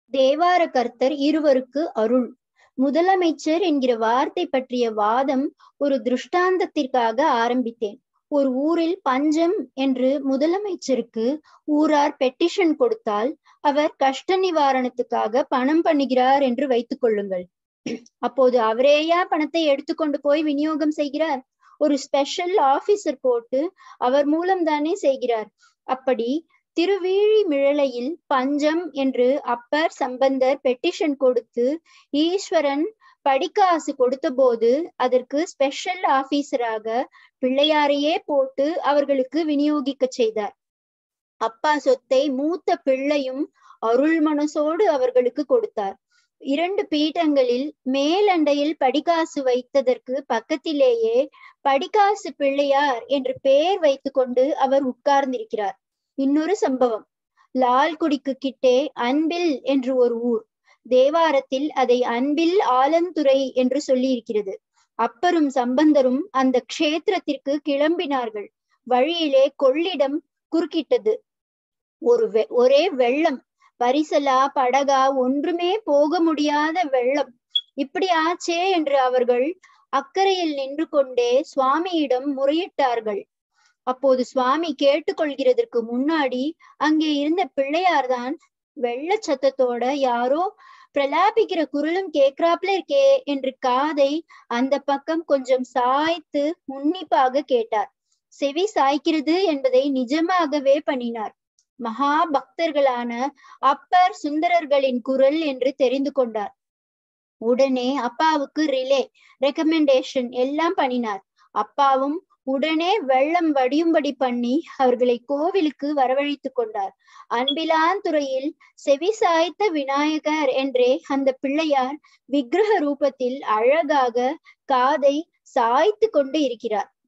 தேவார கர்த்தர் இருவருக்கு அருள் முதலமைச்சர் என்கிற வார்த்தை பற்றிய வாதம் ஒரு திருஷ்டாந்தத்திற்காக ஆரம்பித்தேன் ஒரு ஊரில் பஞ்சம் என்று முதலமைச்சருக்கு ஊரார் பெட்டிஷன் கொடுத்தால் அவர் கஷ்ட நிவாரணத்துக்காக பணம் பண்ணுகிறார் என்று வைத்துக் கொள்ளுங்கள் அப்போது அவரேயா பணத்தை எடுத்துக்கொண்டு போய் விநியோகம் செய்கிறார் ஒரு ஸ்பெஷல் ஆபீசர் போட்டு அவர் மூலம் தானே செய்கிறார் அப்படி திருவீழி மிழலையில் பஞ்சம் என்று அப்பர் சம்பந்தர் பெட்டிஷன் கொடுத்து ஈஸ்வரன் படிக்காசு கொடுத்த போது அதற்கு ஸ்பெஷல் ஆபீசராக பிள்ளையாரையே போட்டு அவர்களுக்கு விநியோகிக்க செய்தார் அப்பா சொத்தை மூத்த பிள்ளையும் அருள் மனசோடு அவர்களுக்கு கொடுத்தார் இரண்டு பீட்டங்களில் மேலண்டையில் படிக்காசு வைத்ததற்கு பக்கத்திலேயே படிக்காசு பிள்ளையார் என்று பெயர் வைத்துக்கொண்டு அவர் உட்கார்ந்திருக்கிறார் இன்னொரு சம்பவம் லால்குடிக்கு கிட்டே அன்பில் என்று ஒரு ஊர் தேவாரத்தில் அதை அன்பில் ஆலந்துறை என்று சொல்லி இருக்கிறது அப்பரும் சம்பந்தரும் அந்த க்ஷேத்திரத்திற்கு கிளம்பினார்கள் வழியிலே கொள்ளிடம் குறுக்கிட்டது ஒரு ஒரே வெள்ளம் பரிசலா படகா ஒன்றுமே போக முடியாத வெள்ளம் இப்படி ஆச்சே என்று அவர்கள் அக்கறையில் நின்று கொண்டே சுவாமியிடம் முறையிட்டார்கள் அப்போது சுவாமி கேட்டுக்கொள்கிறதற்கு முன்னாடி அங்கே இருந்த பிள்ளையார்தான் வெள்ள சத்தத்தோட யாரோ பிரலாபிக்கிற குரலும் கேட்கிறாப்ல இருக்கே என்று காதை அந்த பக்கம் கொஞ்சம் சாய்த்து உன்னிப்பாக கேட்டார் செவி சாய்க்கிறது என்பதை நிஜமாகவே பண்ணினார் மகா பக்தர்களான அப்பர் சுந்தரர்களின் குரல் என்று தெரிந்து கொண்டார் உடனே அப்பாவுக்கு ரிலே ரெக்கமெண்டேஷன் எல்லாம் பண்ணினார் அப்பாவும் உடனே வெள்ளம் வடியும்படி பண்ணி அவர்களை கோவிலுக்கு வரவழைத்து கொண்டார் அன்பிலாந்துறையில் செவி சாய்த்த விநாயகர் என்றே அந்த பிள்ளையார் விக்கிரக ரூபத்தில் அழகாக காதை சாய்த்து கொண்டு இருக்கிறார்